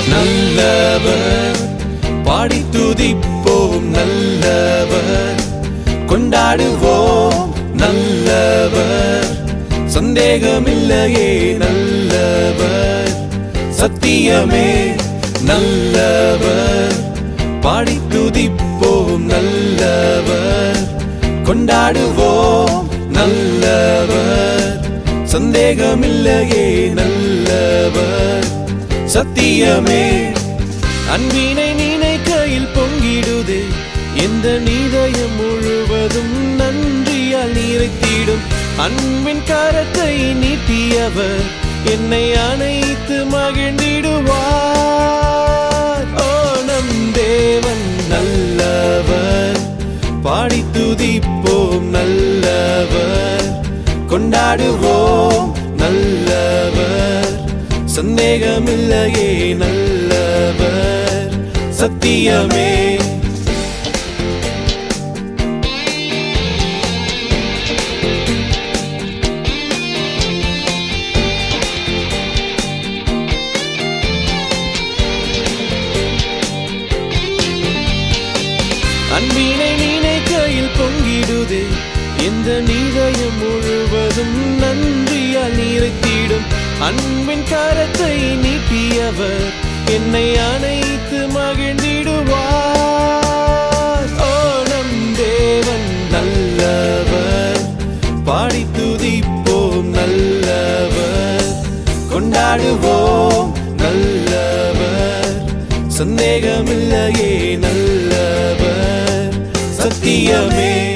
நல்லவர் பாடி துதிப்போம் நல்லவர் கொண்டாடுவோம் நல்லவர் சந்தேகமில்லையே நல்லவர் சத்தியமே நல்லவர் பாடி துதிப்போம் நல்லவர் கொண்டாடுவோம் நல்லவர் சந்தேகமில்லையே நல்லவர் சத்தியமே அன்பினை நினைக்கையில் பொங்கிடுதே எந்த நீதயம் முழுவதும் நன்றியால் நிறைத்திடும் அன்பின் கரத்தை நீட்டியவர் என்னை அணைத்து மகிழ்ந்திடுவார் ஓ நம் தேவன் நல்லவர் பாடி துதிப்போம் நல்லவர் கொண்டாடுவோம் நல்லவர் சந்தேகமில்லையே நல்லவர் சத்தியமே அன்பினை நினைக்கையில் பொங்கிடுதே எந்த நீதயம் முழுவதும் நன்றியால் நிறைத்திடும் அன்பின் கரத்தை நீட்டியவர் என்னை அணைத்து மகிழ்ந்திடுவார் ஓ நம் தேவன் நல்லவர் பாடி துதிப்போம் நல்லவர் கொண்டாடுவோம் நல்லவர் சந்தேகமில்லையே நல்லவர் சத்தியமே